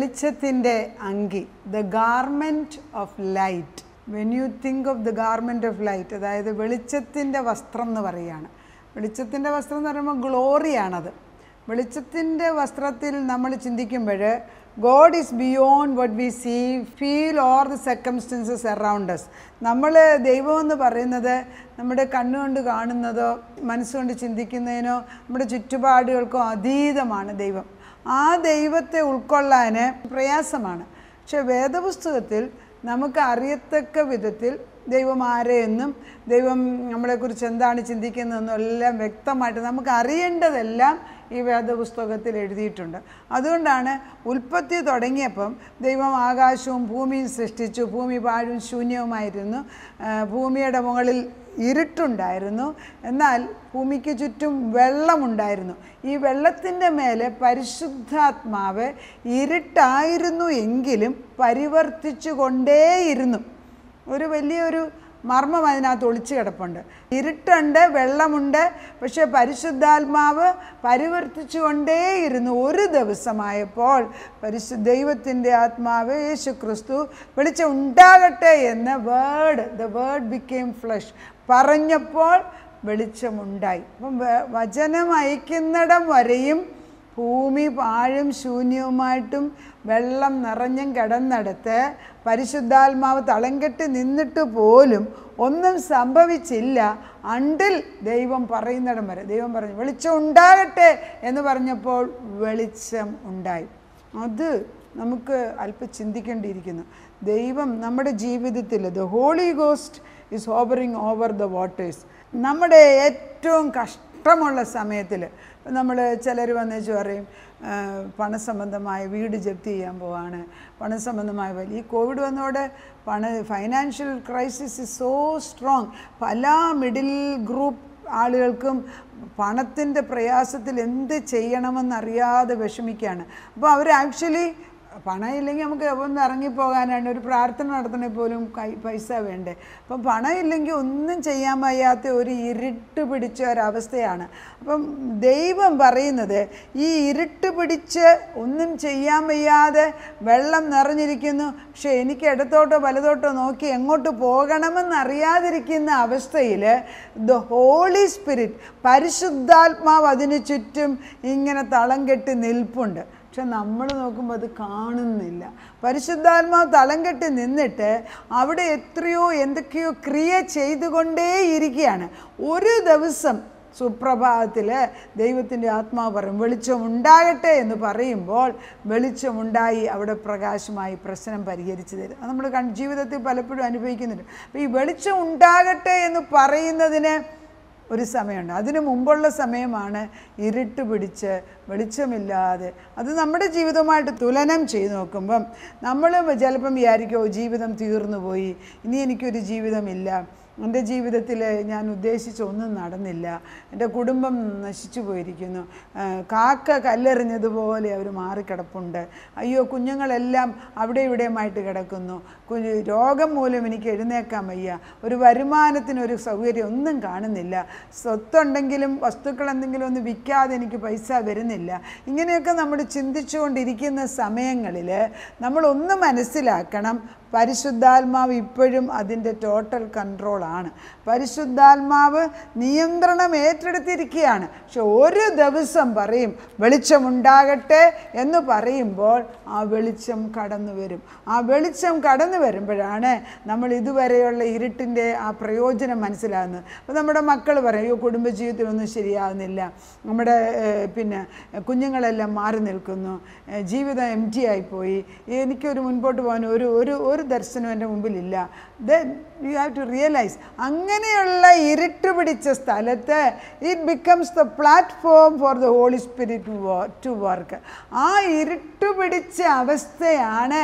വെളിച്ചത്തിൻ്റെ അങ്കി the garment of light when you think of the garment of light അതായത് വെളിച്ചത്തിൻ്റെ വസ്ത്രം എന്ന് പറയുകയാണ് വെളിച്ചത്തിൻ്റെ വസ്ത്രം എന്ന് പറയുമ്പോൾ ഗ്ലോറിയാണത് വെളിച്ചത്തിൻ്റെ വസ്ത്രത്തിൽ നമ്മൾ ചിന്തിക്കുമ്പോൾ God is beyond what we see feel or the circumstances around us നമ്മൾ ദൈവം എന്ന് പറയുന്നത് നമ്മുടെ കണ്ണുകൊണ്ട് കാണുന്നതോ മനസ്സുകൊണ്ട് ചിന്തിക്കുന്നതിനോ നമ്മുടെ ചുറ്റുപാടുകൾക്കോ അതീതമാണ് ദൈവം ആ ദൈവത്തെ ഉൾക്കൊള്ളാൻ പ്രയാസമാണ് പക്ഷെ വേദപുസ്തകത്തിൽ നമുക്ക് അറിയത്തക്ക വിധത്തിൽ ദൈവം ആരെയെന്നും ദൈവം നമ്മളെക്കുറിച്ച് എന്താണ് ചിന്തിക്കുന്നതെന്നും എല്ലാം വ്യക്തമായിട്ട് നമുക്ക് അറിയേണ്ടതെല്ലാം ഈ വേദപുസ്തകത്തിൽ എഴുതിയിട്ടുണ്ട് അതുകൊണ്ടാണ് ഉൽപ്പത്തി തുടങ്ങിയപ്പം ദൈവം ആകാശവും ഭൂമിയും സൃഷ്ടിച്ചു ഭൂമി പാഴും ശൂന്യവുമായിരുന്നു ആ, ഭൂമിയുടെ മുകളിൽ ഇരുട്ടുണ്ടായിരുന്നു എന്നാൽ ഭൂമിക്ക് ചുറ്റും വെള്ളമുണ്ടായിരുന്നു ഈ വെള്ളത്തിൻ്റെ മേലെ പരിശുദ്ധാത്മാവ് ഇരുട്ടായിരുന്നു എങ്കിലും പരിവർത്തിച്ചു കൊണ്ടേയിരുന്നു ഒരു വലിയൊരു മർമ്മം അതിനകത്ത് ഒളിച്ചു കിടപ്പുണ്ട് ഇരുട്ടുണ്ട് വെള്ളമുണ്ട് പക്ഷേ പരിശുദ്ധാത്മാവ് പരിവർത്തിച്ചു കൊണ്ടേയിരുന്നു ഒരു ദിവസമായപ്പോൾ പരിശു ദൈവത്തിൻ്റെ ആത്മാവ് യേശു ക്രിസ്തു വെളിച്ചം ഉണ്ടാകട്ടെ എന്ന word the word became flesh പറഞ്ഞപ്പോൾ വെളിച്ചമുണ്ടായി അപ്പം വ- വചനം അയക്കുന്നിടം വരെയും ഭൂമി പാഴും ശൂന്യവുമായിട്ടും വെള്ളം നിറഞ്ഞും കിടന്നിടത്ത് പരിശുദ്ധാത്മാവ് തളം കെട്ടി നിന്നിട്ട് പോലും ഒന്നും സംഭവിച്ചില്ല അണ്ടിൽ ദൈവം പറയുന്നിടം വരെ ദൈവം പറഞ്ഞു വെളിച്ചം ഉണ്ടാകട്ടെ എന്ന് പറഞ്ഞപ്പോൾ വെളിച്ചം ഉണ്ടായി അത് നമുക്ക് അല്പം ചിന്തിക്കേണ്ടിയിരിക്കുന്നു ദൈവം നമ്മുടെ ജീവിതത്തിൽ ദ ഹോളി ഗോസ്റ്റ് ഈസ് ഹോബറിങ് ഓവർ ദ വാട്ടേഴ്സ് നമ്മുടെ ഏറ്റവും കഷ്ടമുള്ള സമയത്തിൽ നമ്മൾ ചിലർ വന്നേച്ച് പറയും ആ, പണസംബന്ധമായ വീട് ജപ്തി ചെയ്യാൻ പോവാണ് പണസംബന്ധമായ വലിയ ഈ കോവിഡ് വന്നതോടെ പണ financial crisis is so strong പല മിഡിൽ ഗ്രൂപ്പ് ആളുകൾക്കും പണത്തിൻ്റെ പ്രയാസത്തിൽ എന്ത് ചെയ്യണമെന്നറിയാതെ വിഷമിക്കുകയാണ് അപ്പോൾ അവർ ആക്ച്വലി പണം ഇല്ലെങ്കിൽ നമുക്ക് ഒന്ന് ഇറങ്ങിപ്പോകാനാണ് ഒരു പ്രാർത്ഥന നടത്തണമെങ്കിൽ പോലും കൈ പൈസ വേണ്ടേ അപ്പം പണം ഇല്ലെങ്കിൽ ഒന്നും ചെയ്യാൻ വയ്യാത്ത ഒരു ഇരുട്ട് പിടിച്ച ഒരവസ്ഥയാണ് അപ്പം ദൈവം പറയുന്നത് ഈ ഇരുട്ട് പിടിച്ച് ഒന്നും ചെയ്യാൻ വയ്യാതെ വെള്ളം നിറഞ്ഞിരിക്കുന്നു പക്ഷെ എനിക്ക് ഇടത്തോട്ടോ വലതോട്ടോ നോക്കി എങ്ങോട്ട് പോകണമെന്നറിയാതിരിക്കുന്ന അവസ്ഥയിൽ ദ ഹോളി സ്പിരിറ്റ് പരിശുദ്ധാത്മാവ് അതിന് ചുറ്റും ഇങ്ങനെ തളം കെട്ടി നിൽപ്പുണ്ട് പക്ഷെ നമ്മൾ നോക്കുമ്പോൾ അത് കാണുന്നില്ല പരിശുദ്ധാത്മാവ് തളം കെട്ടി നിന്നിട്ട് അവിടെ എത്രയോ എന്തൊക്കെയോ ക്രിയ ചെയ്തുകൊണ്ടേയിരിക്കുകയാണ് ഒരു ദിവസം സുപ്രഭാതത്തിൽ ദൈവത്തിൻ്റെ ആത്മാവ് പറയും വെളിച്ചം ഉണ്ടാകട്ടെ എന്ന് പറയുമ്പോൾ വെളിച്ചമുണ്ടായി അവിടെ പ്രകാശമായി പ്രശ്നം പരിഹരിച്ചു തരും അത് നമ്മൾ കൺ ജീവിതത്തിൽ പലപ്പോഴും അനുഭവിക്കുന്നുണ്ട് അപ്പോൾ ഈ വെളിച്ചം ഉണ്ടാകട്ടെ എന്ന് പറയുന്നതിന് ഒരു സമയമുണ്ട് അതിന് മുമ്പുള്ള സമയമാണ് ഇരുട്ട് പിടിച്ച് വെളിച്ചമില്ലാതെ അത് നമ്മുടെ ജീവിതവുമായിട്ട് തുലനം ചെയ്ത് നോക്കുമ്പം നമ്മൾ ചിലപ്പം വിചാരിക്കുമോ ജീവിതം തീർന്നു പോയി ഇനി എനിക്കൊരു ജീവിതമില്ല എൻ്റെ ജീവിതത്തിൽ ഞാൻ ഉദ്ദേശിച്ച ഒന്നും നടന്നില്ല എൻ്റെ കുടുംബം നശിച്ചു പോയിരിക്കുന്നു ആ, കാക്ക കല്ലെറിഞ്ഞതുപോലെ അവർ മാറിക്കിടപ്പുണ്ട് അയ്യോ കുഞ്ഞുങ്ങളെല്ലാം അവിടെ ഇവിടെയുമായിട്ട് കിടക്കുന്നു കുഞ്ഞ് രോഗം മൂലം എനിക്ക് എഴുന്നേക്കാൻ വയ്യ ഒരു വരുമാനത്തിന് ഒരു സൗകര്യം ഒന്നും കാണുന്നില്ല സ്വത്തുണ്ടെങ്കിലും വസ്തുക്കൾ എന്തെങ്കിലും ഒന്ന് വിൽക്കാതെ എനിക്ക് പൈസ വരുന്നില്ല ഇങ്ങനെയൊക്കെ നമ്മൾ ചിന്തിച്ചുകൊണ്ടിരിക്കുന്ന സമയങ്ങളിൽ നമ്മളൊന്ന് മനസ്സിലാക്കണം പരിശുദ്ധാത്മാവ് ഇപ്പോഴും അതിൻ്റെ ടോട്ടൽ കൺട്രോളാണ് പരിശുദ്ധാത്മാവ് നിയന്ത്രണം ഏറ്റെടുത്തിരിക്കുകയാണ് പക്ഷെ ഒരു ദിവസം പറയും വെളിച്ചമുണ്ടാകട്ടെ എന്ന് പറയുമ്പോൾ ആ വെളിച്ചം കടന്നു വരും ആ വെളിച്ചം കടന്നു വരുമ്പോഴാണ് നമ്മൾ ഇതുവരെയുള്ള ഇരുട്ടിൻ്റെ ആ പ്രയോജനം മനസ്സിലാകുന്നത് അപ്പോൾ നമ്മുടെ മക്കൾ പറയും അയ്യോ കുടുംബജീവിതത്തിലൊന്നും ശരിയാകുന്നില്ല നമ്മുടെ ഏഹ്, പിന്നെ കുഞ്ഞുങ്ങളെല്ലാം മാറി നിൽക്കുന്നു ഏഹ്, ജീവിതം എം ടി ആയിപ്പോയി എനിക്കൊരു മുൻപോട്ട് പോകാൻ ഒരു ഒരു ഒരു ദർശനം എൻ്റെ മുമ്പിലില്ല then you have to realise അങ്ങനെയുള്ള ഇരുട്ട് പിടിച്ച സ്ഥലത്ത് it becomes the platform for the Holy Spirit to work ആ ഇരുട്ട് പിടിച്ച അവസ്ഥയാണ്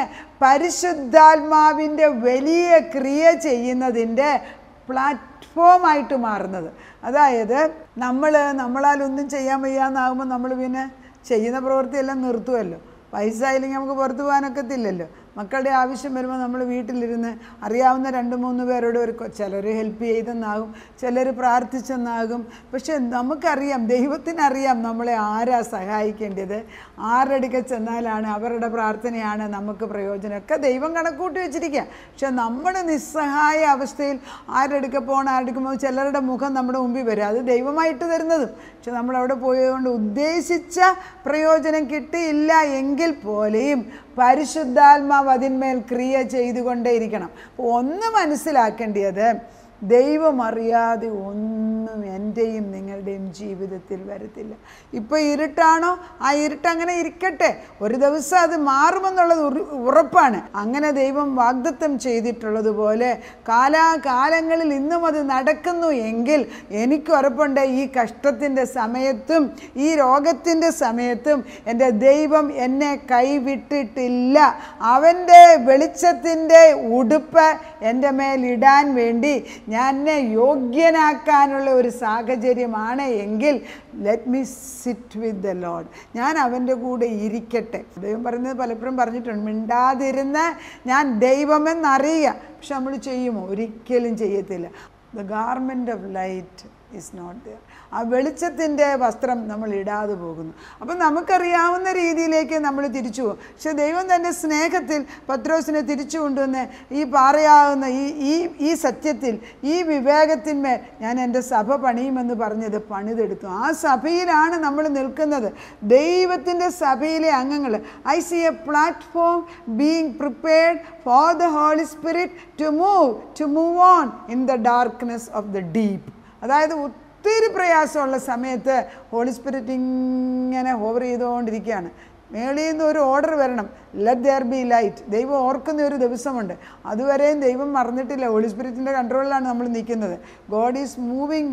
പരിശുദ്ധാത്മാവിൻ്റെ വലിയ ക്രിയ ചെയ്യുന്നതിൻ്റെ പ്ലാറ്റ്ഫോമായിട്ട് മാറുന്നത് അതായത് നമ്മൾ നമ്മളാൽ ഒന്നും ചെയ്യാൻ വയ്യാന്നാകുമ്പോൾ നമ്മൾ പിന്നെ ചെയ്യുന്ന പ്രവൃത്തിയെല്ലാം നിർത്തുമല്ലോ പൈസ ഇല്ലെങ്കിൽ നമുക്ക് പുറത്തു പോകാനൊക്കത്തില്ലല്ലോ മക്കളുടെ ആവശ്യം വരുമ്പോൾ നമ്മൾ വീട്ടിലിരുന്ന് അറിയാവുന്ന രണ്ട് മൂന്ന് പേരോട് ഒരു ചിലർ ഹെൽപ്പ് ചെയ്തെന്നാകും ചിലർ പ്രാർത്ഥിച്ചെന്നാകും പക്ഷെ നമുക്കറിയാം ദൈവത്തിനറിയാം നമ്മളെ ആരാ സഹായിക്കേണ്ടത് ആരടുക്കെ ചെന്നാലാണ് അവരുടെ പ്രാർത്ഥനയാണ് നമുക്ക് പ്രയോജനം ഒക്കെ ദൈവം കണക്കൂട്ടി വെച്ചിരിക്കുക പക്ഷെ നമ്മൾ നിസ്സഹായ അവസ്ഥയിൽ ആരടുക്കെ പോകണം ആരെടുക്കുമ്പോൾ ചിലരുടെ മുഖം നമ്മുടെ മുമ്പിൽ വരും അത് ദൈവമായിട്ട് തരുന്നതും പക്ഷെ നമ്മൾ അവിടെ പോയതുകൊണ്ട് ഉദ്ദേശിച്ച പ്രയോജനം കിട്ടിയില്ല എങ്കിൽ പോലെയും പരിശുദ്ധാത്മാവ് അതിന്മേൽ ക്രിയ ചെയ്തുകൊണ്ടേയിരിക്കണം അപ്പോൾ ഒന്ന് മനസ്സിലാക്കേണ്ടത് ദൈവം അറിയാതെ ഒന്നും എൻ്റെയും നിങ്ങളുടെയും ജീവിതത്തിൽ വരത്തില്ല ഇപ്പോൾ ഇരുട്ടാണോ ആ ഇരുട്ട് അങ്ങനെ ഇരിക്കട്ടെ ഒരു ദിവസം അത് മാറുമെന്നുള്ളത് ഉറ- ഉറപ്പാണ് അങ്ങനെ ദൈവം വാഗ്ദത്തം ചെയ്തിട്ടുള്ളതുപോലെ കാലാകാലങ്ങളിൽ ഇന്നും അത് നടക്കുന്നു എങ്കിൽ എനിക്ക് ഉറപ്പുണ്ട് ഈ കഷ്ടത്തിൻ്റെ സമയത്തും ഈ രോഗത്തിൻ്റെ സമയത്തും എൻ്റെ ദൈവം എന്നെ കൈവിട്ടിട്ടില്ല അവൻ്റെ വെളിച്ചത്തിൻ്റെ ഉടുപ്പ് എൻ്റെ മേൽ ഇടാൻ വേണ്ടി ഞാൻ എന്നെ യോഗ്യനാക്കാനുള്ള ഒരു സാഹചര്യമാണ് എങ്കിൽ let me sit with the Lord ഞാൻ അവൻ്റെ കൂടെ ഇരിക്കട്ടെ ദൈവം പറയുന്നത് പലപ്പോഴും പറഞ്ഞിട്ടുണ്ട് മിണ്ടാതിരുന്ന് ഞാൻ ദൈവമെന്നറിയുക പക്ഷെ നമ്മൾ ചെയ്യുമോ ഒരിക്കലും ചെയ്യത്തില്ല the garment of light is not there ആ വെളിച്ചത്തിൻ്റെ വസ്ത്രം നമ്മൾ ഇടാതെ പോകുന്നു അപ്പം നമുക്കറിയാവുന്ന രീതിയിലേക്ക് നമ്മൾ തിരിച്ചു പോകും പക്ഷെ ദൈവം തൻ്റെ സ്നേഹത്തിൽ പത്രോസിനെ തിരിച്ചു കൊണ്ടുവന്ന് ഈ പാറയാകുന്ന ഈ ഈ ഈ സത്യത്തിൽ ഈ വിവേകത്തിന്മേൽ ഞാൻ എൻ്റെ സഭ പണിയുമെന്ന് പറഞ്ഞത് പണിതെടുത്തു ആ സഭയിലാണ് നമ്മൾ നിൽക്കുന്നത് ദൈവത്തിൻ്റെ സഭയിലെ അംഗങ്ങൾ I see a platform being prepared for the Holy Spirit to move to move on in the darkness of the deep അതായത് ഒത്തിരി പ്രയാസമുള്ള സമയത്ത് ഹോളി സ്പിരിറ്റ് ഇങ്ങനെ ഹോവർ ചെയ്തുകൊണ്ടിരിക്കുകയാണ് മേളിൽ നിന്ന് ഒരു ഓർഡർ വരണം ലെറ്റ് ദർ ബി ലൈറ്റ് ദൈവം ഓർക്കുന്ന ഒരു ദിവസമുണ്ട് അതുവരെയും ദൈവം മറന്നിട്ടില്ല ഹോളി സ്പിരിറ്റിൻ്റെ കൺട്രോളിലാണ് നമ്മൾ നിൽക്കുന്നത് God is moving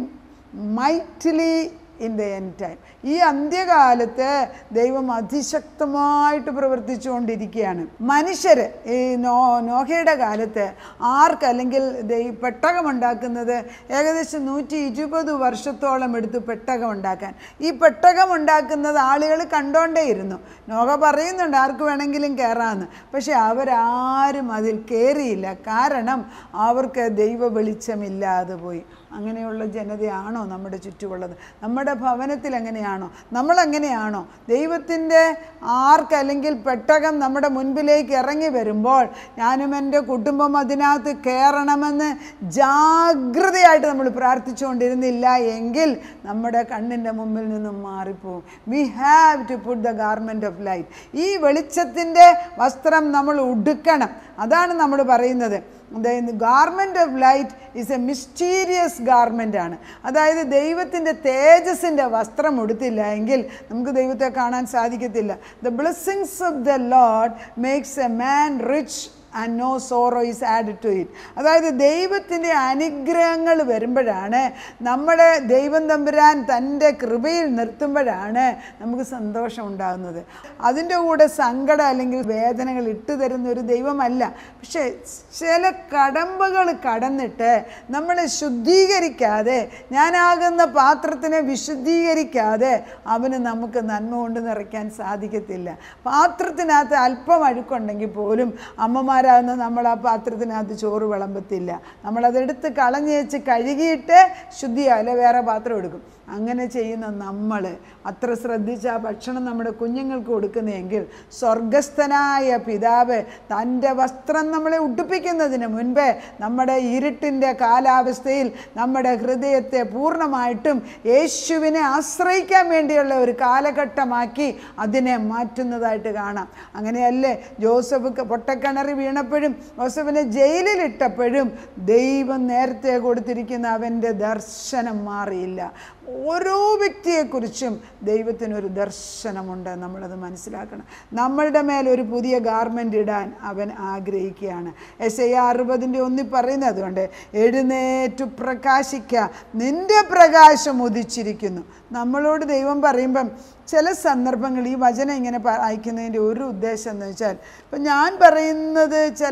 mightily in the end time ഈ അന്ത്യകാലത്ത് ദൈവം അതിശക്തമായിട്ട് പ്രവർത്തിച്ചുകൊണ്ടിരിക്കുകയാണ് മനുഷ്യർ ഈ നോ നോഹയുടെ കാലത്ത് ആർക്ക് അല്ലെങ്കിൽ ദൈ പെട്ടകമുണ്ടാക്കുന്നത് ഏകദേശം നൂറ്റി ഇരുപത് വർഷത്തോളം എടുത്തു പെട്ടകം ഉണ്ടാക്കാൻ ഈ പെട്ടകം ഉണ്ടാക്കുന്നത് ആളുകൾ കണ്ടോണ്ടേയിരുന്നു നോഹ പറയുന്നുണ്ട് ആർക്ക് വേണമെങ്കിലും കയറാമെന്ന് പക്ഷെ അവരാരും അതിൽ കയറിയില്ല കാരണം അവർക്ക് ദൈവ വെളിച്ചമില്ലാതെ പോയി അങ്ങനെയുള്ള ജനതയാണോ നമ്മുടെ ചുറ്റുമുള്ളത് നമ്മുടെ ഭവനത്തിൽ എങ്ങനെയാണോ നമ്മളെങ്ങനെയാണോ ദൈവത്തിൻ്റെ ആർക്ക് അല്ലെങ്കിൽ പെട്ടകം നമ്മുടെ മുൻപിലേക്ക് ഇറങ്ങി വരുമ്പോൾ ഞാനും എൻ്റെ കുടുംബം അതിനകത്ത് കയറണമെന്ന് ജാഗ്രതയായിട്ട് നമ്മൾ പ്രാർത്ഥിച്ചുകൊണ്ടിരുന്നില്ല എങ്കിൽ നമ്മുടെ കണ്ണിൻ്റെ മുമ്പിൽ നിന്നും മാറിപ്പോവും we have to put the garment of light ഈ വെളിച്ചത്തിൻ്റെ വസ്ത്രം നമ്മൾ ഉടുക്കണം അതാണ് നമ്മൾ പറയുന്നത് garment of light is a mysterious garment ആണ് അതായത് ദൈവത്തിൻ്റെ തേജസ്സിൻ്റെ വസ്ത്രം ഉടുത്തില്ല എങ്കിൽ നമുക്ക് ദൈവത്തെ കാണാൻ സാധിക്കത്തില്ല the blessings of the Lord makes a man rich and no sorrow is add to it അതായത് ദൈവത്തിൻ്റെ അനുഗ്രഹങ്ങൾ വരുമ്പോഴാണ് നമ്മുടെ ദൈവം തമ്പുരാൻ തൻ്റെ കൃപയിൽ നിർത്തുമ്പോഴാണ് നമുക്ക് സന്തോഷം ഉണ്ടാകുന്നത് അതിൻ്റെ കൂടെ സങ്കടം അല്ലെങ്കിൽ വേദനകൾ ഇട്ടു തരുന്ന ഒരു ദൈവമല്ല പക്ഷേ ചില കടമ്പകൾ കടന്നിട്ട് നമ്മളെ ശുദ്ധീകരിക്കാതെ ഞാനാകുന്ന പാത്രത്തിനെ വിശുദ്ധീകരിക്കാതെ അവന് നമുക്ക് നന്മ കൊണ്ട് നിറയ്ക്കാൻ സാധിക്കത്തില്ല പാത്രത്തിനകത്ത് അല്പം അഴുക്കുണ്ടെങ്കിൽ പോലും അമ്മമാരാകുന്ന നമ്മൾ ആ പാത്രത്തിനകത്ത് ചോറ് വിളമ്പത്തില്ല നമ്മളതെടുത്ത് കളഞ്ഞ് വെച്ച് കഴുകിയിട്ട് ശുദ്ധിയാവില്ല വേറെ പാത്രം എടുക്കും അങ്ങനെ ചെയ്യുന്ന നമ്മൾ അത്ര ശ്രദ്ധിച്ച് ആ ഭക്ഷണം നമ്മുടെ കുഞ്ഞുങ്ങൾക്ക് കൊടുക്കുന്നതെങ്കിൽ സ്വർഗസ്ഥനായ പിതാവ് തൻ്റെ വസ്ത്രം നമ്മളെ ഉടുപ്പിക്കുന്നതിന് മുൻപേ നമ്മുടെ ഇരുട്ടിൻ്റെ കാലാവസ്ഥയിൽ നമ്മുടെ ഹൃദയത്തെ പൂർണ്ണമായിട്ടും യേശുവിനെ ആശ്രയിക്കാൻ വേണ്ടിയുള്ള ഒരു കാലഘട്ടമാക്കി അതിനെ മാറ്റുന്നതായിട്ട് കാണാം അങ്ങനെയല്ലേ ജോസഫ് ക- പൊട്ടക്കിണറി വീണപ്പോഴും ജോസഫിനെ ജയിലിലിട്ടപ്പോഴും ദൈവം നേരത്തെ കൊടുത്തിരിക്കുന്ന അവൻ്റെ ദർശനം മാറിയില്ല ഓരോ വ്യക്തിയെക്കുറിച്ചും ദൈവത്തിനൊരു ദർശനമുണ്ട് നമ്മളത് മനസ്സിലാക്കണം നമ്മളുടെ മേൽ ഒരു പുതിയ ഗാർമെൻ്റ് ഇടാൻ അവൻ ആഗ്രഹിക്കുകയാണ് എസ് ഐ അറുപതിൻ്റെ ഒന്നി പറയുന്നത് അതുകൊണ്ട് എഴുന്നേറ്റു പ്രകാശിക്കുക നിന്റെ പ്രകാശം ഉദിച്ചിരിക്കുന്നു നമ്മളോട് ദൈവം പറയുമ്പം ചില സന്ദർഭങ്ങൾ ഈ വചനം ഇങ്ങനെ പ- അയക്കുന്നതിൻ്റെ ഒരു ഉദ്ദേശം എന്ന് വെച്ചാൽ ഇപ്പം ഞാൻ പറയുന്നത് ചിലപ്പം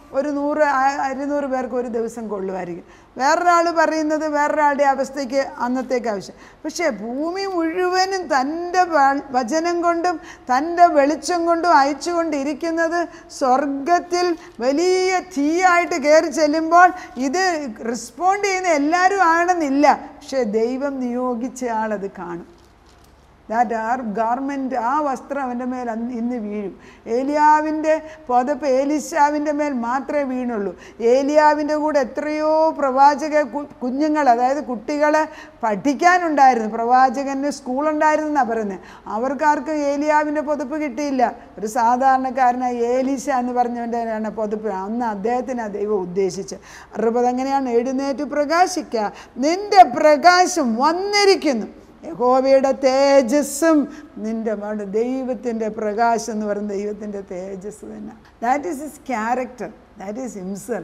ഒരു നൂറ് ആ- ഇരുന്നൂറ് പേർക്ക് ഒരു ദിവസം കൊള്ളുമായിരിക്കും വേറൊരാൾ പറയുന്നത് വേറൊരാളുടെ അവസ്ഥയ്ക്ക് അന്നത്തേക്ക് ആവശ്യം പക്ഷേ ഭൂമി മുഴുവനും തൻ്റെ വ- വചനം കൊണ്ടും തൻ്റെ വെളിച്ചം കൊണ്ടും അയച്ചുകൊണ്ടിരിക്കുന്നത് സ്വർഗത്തിൽ വലിയ തീയായിട്ട് കയറി ചെല്ലുമ്പോൾ ഇത് റെസ്പോണ്ട് ചെയ്യുന്ന എല്ലാവരും ആണെന്നില്ല പക്ഷേ ദൈവം നിയോഗിച്ച ആളത് കാണും ദാറ്റ് ആർ ഗാർമെൻറ്റ് ആ വസ്ത്രം അവൻ്റെ മേൽ അന്ന് ഇന്ന് വീഴും ഏലിയാവിൻ്റെ പുതപ്പ് ഏലിശാവിൻ്റെ മേൽ മാത്രമേ വീണുള്ളൂ ഏലിയാവിൻ്റെ കൂടെ എത്രയോ പ്രവാചക കു- കുഞ്ഞുങ്ങൾ അതായത് കുട്ടികൾ പഠിക്കാനുണ്ടായിരുന്നു പ്രവാചകന് സ്കൂളുണ്ടായിരുന്നെന്നാണ് പറയുന്നത് അവർക്കാർക്കും ഏലിയാവിൻ്റെ പുതപ്പ് കിട്ടിയില്ല ഒരു സാധാരണക്കാരനായ ഏലീശ എന്ന് പറഞ്ഞവൻ്റെ ആണ് പുതപ്പ് അന്ന് അദ്ദേഹത്തിന് ദൈവം ഉദ്ദേശിച്ച് അറുപത് അങ്ങനെയാണ് എഴുന്നേറ്റ് പ്രകാശിക്കുക നിന്റെ പ്രകാശം വന്നിരിക്കുന്നു യഹോവയുടെ തേജസ്സും നിൻ്റെ മട് ദൈവത്തിൻ്റെ പ്രകാശം എന്ന് പറയുന്ന ദൈവത്തിൻ്റെ തേജസ് തന്നെ that is his character that is himself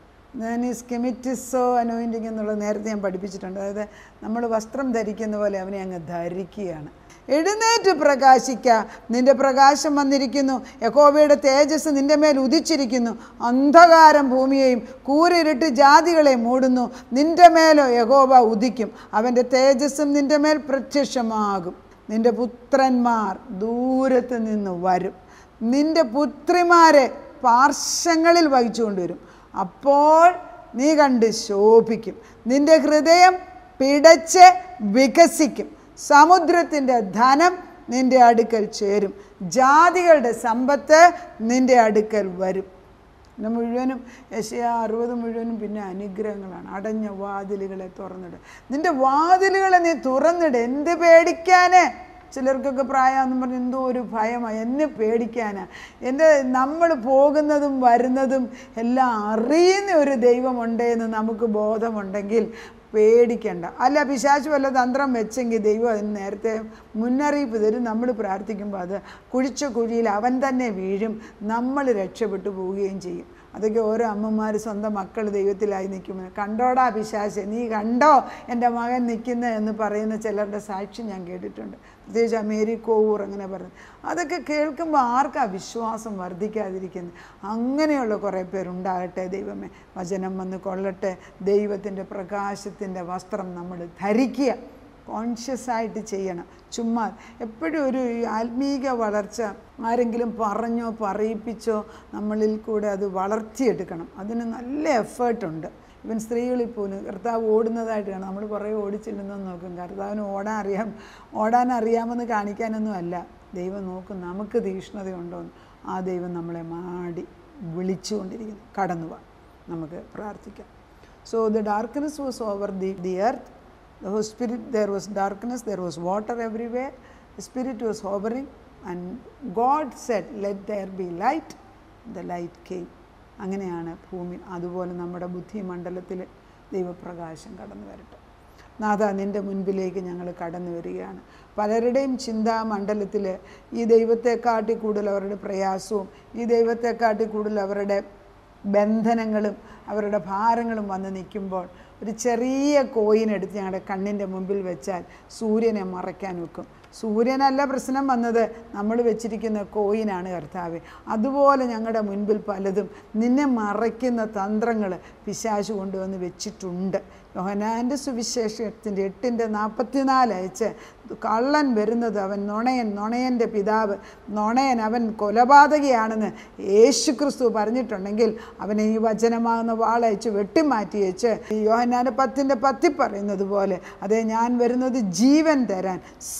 ഞാൻ ഈ സ്കെമിറ്റിസോ അനോയിൻറ്റിങ് എന്നുള്ളത് നേരത്തെ ഞാൻ പഠിപ്പിച്ചിട്ടുണ്ട് അതായത് നമ്മൾ വസ്ത്രം ധരിക്കുന്ന പോലെ അവനെ അങ്ങ് ധരിക്കുകയാണ് എഴുന്നേറ്റ് പ്രകാശിക്ക നിന്റെ പ്രകാശം വന്നിരിക്കുന്നു യഹോവയുടെ തേജസ് നിന്റെ മേൽ ഉദിച്ചിരിക്കുന്നു അന്ധകാരം ഭൂമിയെയും കൂരിരുട്ട് ജാതികളെ മൂടുന്നു നിന്റെ മേലോ യഹോവ ഉദിക്കും അവൻ്റെ തേജസ്സും നിന്റെ മേൽ പ്രത്യക്ഷമാകും നിന്റെ പുത്രന്മാർ ദൂരത്ത് നിന്ന് വരും നിന്റെ പുത്രിമാരെ പാർശ്വങ്ങളിൽ വഹിച്ചുകൊണ്ടുവരും അപ്പോൾ നീ കണ്ട് ശോഭിക്കും നിന്റെ ഹൃദയം പിടച്ച് വികസിക്കും സമുദ്രത്തിൻ്റെ ധനം നിന്റെ അടുക്കൽ ചേരും ജാതികളുടെ സമ്പത്ത് നിന്റെ അടുക്കൽ വരും ഇത് മുഴുവനും യശയ അറുപത് മുഴുവനും പിന്നെ അനുഗ്രഹങ്ങളാണ് അടഞ്ഞ വാതിലുകളെ തുറന്നിട് നിന്റെ വാതിലുകളെ നീ തുറന്നിട് എന്ത് പേടിക്കാന് ചിലർക്കൊക്കെ പ്രായമെന്നും പറഞ്ഞ് എന്തോ ഒരു ഭയമാണ് എന്നെ പേടിക്കാനാ എൻ്റെ നമ്മൾ പോകുന്നതും വരുന്നതും എല്ലാം അറിയുന്ന ഒരു ദൈവമുണ്ട് എന്ന് നമുക്ക് ബോധമുണ്ടെങ്കിൽ പേടിക്കണ്ട അല്ല പിശാചു വല്ല തന്ത്രം വെച്ചെങ്കിൽ ദൈവം അതിന് നേരത്തെ മുന്നറിയിപ്പ് തരും നമ്മൾ പ്രാർത്ഥിക്കുമ്പോൾ അത് കുഴിച്ച കുഴിയിൽ അവൻ തന്നെ വീഴും നമ്മൾ രക്ഷപ്പെട്ടു പോവുകയും ചെയ്യും അതൊക്കെ ഓരോ അമ്മമാർ സ്വന്തം മക്കൾ ദൈവത്തിലായി നിൽക്കുമ്പോൾ കണ്ടോടാ പിശാച് നീ കണ്ടോ എൻ്റെ മകൻ നിൽക്കുന്നത് എന്ന് പറയുന്ന ചിലരുടെ സാക്ഷി ഞാൻ കേട്ടിട്ടുണ്ട് പ്രത്യേകിച്ച് അമേരി കോവൂർ അങ്ങനെ പറഞ്ഞു അതൊക്കെ കേൾക്കുമ്പോൾ ആർക്കാ വിശ്വാസം വർദ്ധിക്കാതിരിക്കുന്നത് അങ്ങനെയുള്ള കുറേ പേരുണ്ടാകട്ടെ ദൈവമേ വചനം വന്ന് കൊള്ളട്ടെ ദൈവത്തിൻ്റെ പ്രകാശത്തിൻ്റെ വസ്ത്രം നമ്മൾ ധരിക്കുക കോൺഷ്യസ് ആയിട്ട് ചെയ്യണം ചുമ്മാ എപ്പോഴും ഒരു ഈ ആത്മീക വളർച്ച ആരെങ്കിലും പറഞ്ഞോ പറയിപ്പിച്ചോ നമ്മളിൽ കൂടെ അത് വളർത്തിയെടുക്കണം അതിന് നല്ല എഫേർട്ടുണ്ട് ഇവൻ സ്ത്രീകളിൽ പോലും കർത്താവ് ഓടുന്നതായിട്ട് കാണാം നമ്മൾ കുറേ ഓടിച്ചില്ലെന്ന് നോക്കും കർത്താവിന് ഓടാൻ അറിയാം ഓടാൻ അറിയാമെന്ന് കാണിക്കാനൊന്നും അല്ല ദൈവം നോക്കും നമുക്ക് തീഷ്ണതയുണ്ടോ എന്ന് ആ ദൈവം നമ്മളെ മാടി വിളിച്ചുകൊണ്ടിരിക്കുന്നു കടന്നു വാ നമുക്ക് പ്രാർത്ഥിക്കാം so the darkness was over the the earth The whole spirit, there was darkness, there was water everywhere. The spirit was hovering, and God said, Let there be light. The light came. അങ്ങനെയാണ് ഭൂമി അതുപോലെ നമ്മുടെ ബുദ്ധിമണ്ഡലത്തിൽ ദൈവപ്രകാശം കടന്നു വരട്ടെ നാഥ നിൻ്റെ മുൻപിലേക്ക് ഞങ്ങൾ കടന്നു വരികയാണ് പലരുടെയും ചിന്താമണ്ഡലത്തിൽ ഈ ദൈവത്തെക്കാട്ടി കൂടുതൽ അവരുടെ പ്രയാസവും ഈ ദൈവത്തെക്കാട്ടി കൂടുതൽ അവരുടെ ബന്ധനങ്ങളും അവരുടെ ഭാരങ്ങളും വന്ന് നിൽക്കുമ്പോൾ ഒരു ചെറിയ കോയിൻ എടുത്ത് ഞങ്ങളുടെ കണ്ണിൻ്റെ മുമ്പിൽ വെച്ചാൽ സൂര്യനെ മറയ്ക്കാൻ വെക്കും സൂര്യനല്ല പ്രശ്നം വന്നത് നമ്മൾ വെച്ചിരിക്കുന്ന കോയിനാണ് കർത്താവ് അതുപോലെ ഞങ്ങളുടെ മുൻപിൽ പലതും നിന്നെ മറയ്ക്കുന്ന തന്ത്രങ്ങൾ പിശാശു കൊണ്ടുവന്ന് വെച്ചിട്ടുണ്ട് യോഹനാൻ്റെ സുവിശേഷത്തിൻ്റെ എട്ടിൻ്റെ നാൽപ്പത്തിനാല് അയച്ച് കള്ളൻ വരുന്നത് അവൻ നുണയൻ നുണയൻ്റെ പിതാവ് നുണയൻ അവൻ കൊലപാതകയാണെന്ന് യേശു ക്രിസ്തു പറഞ്ഞിട്ടുണ്ടെങ്കിൽ അവനെ ഈ വചനമാകുന്ന വാളയച്ച് വെട്ടിമാറ്റി വെച്ച് ഈ യോഹന്നാൻ്റെ പത്തിൻ്റെ പത്തി പറയുന്നത് പോലെ അതെ ഞാൻ വരുന്നത് ജീവൻ തരാൻ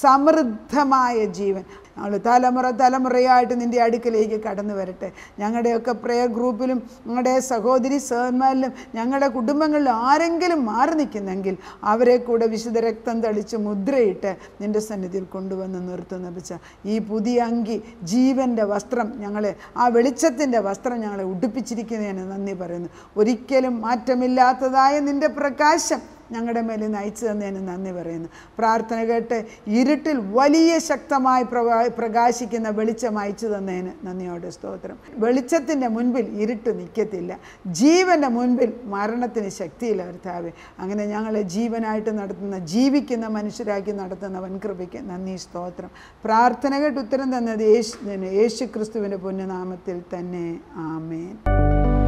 സമൃദ്ധമായ ജീവൻ ഞങ്ങൾ തലമുറ തലമുറയായിട്ട് നിൻ്റെ അടുക്കലേക്ക് കടന്നു വരട്ടെ ഞങ്ങളുടെയൊക്കെ പ്രെയർ ഗ്രൂപ്പിലും ഞങ്ങളുടെ സഹോദരി സഹന്മാരിലും ഞങ്ങളുടെ കുടുംബങ്ങളിലും ആരെങ്കിലും മാറി നിൽക്കുന്നെങ്കിൽ അവരെ കൂടെ വിശുദ്ധ രക്തം തളിച്ച് മുദ്രയിട്ട് നിൻ്റെ സന്നിധിയിൽ കൊണ്ടുവന്ന് നിർത്തുന്ന പിച്ച ഈ പുതിയ അങ്കി ജീവൻ്റെ വസ്ത്രം ഞങ്ങളെ ആ വെളിച്ചത്തിൻ്റെ വസ്ത്രം ഞങ്ങളെ ഉടുപ്പിച്ചിരിക്കുന്നതിന് നന്ദി പറയുന്നു ഒരിക്കലും മാറ്റമില്ലാത്തതായ നിൻ്റെ പ്രകാശം ഞങ്ങളുടെ മേലിൽ നയിച്ചു തന്നതിന് നന്ദി പറയുന്നു പ്രാർത്ഥന കേട്ട് ഇരുട്ടിൽ വലിയ ശക്തമായി പ്രകാ പ്രകാശിക്കുന്ന വെളിച്ചം അയച്ചു തന്നതിന് നന്ദിയോടെ സ്തോത്രം വെളിച്ചത്തിൻ്റെ മുൻപിൽ ഇരുട്ട് നിൽക്കത്തില്ല ജീവൻ്റെ മുൻപിൽ മരണത്തിന് ശക്തിയില്ല കർത്താവെ അങ്ങനെ ഞങ്ങളെ ജീവനായിട്ട് നടത്തുന്ന ജീവിക്കുന്ന മനുഷ്യരാക്കി നടത്തുന്ന വൻകൃപയ്ക്ക് നന്ദി സ്തോത്രം പ്രാർത്ഥന കേട്ട് ഉത്തരം തന്നത് യേശു യേശു ക്രിസ്തുവിൻ്റെ പുണ്യനാമത്തിൽ തന്നെ ആമേൻ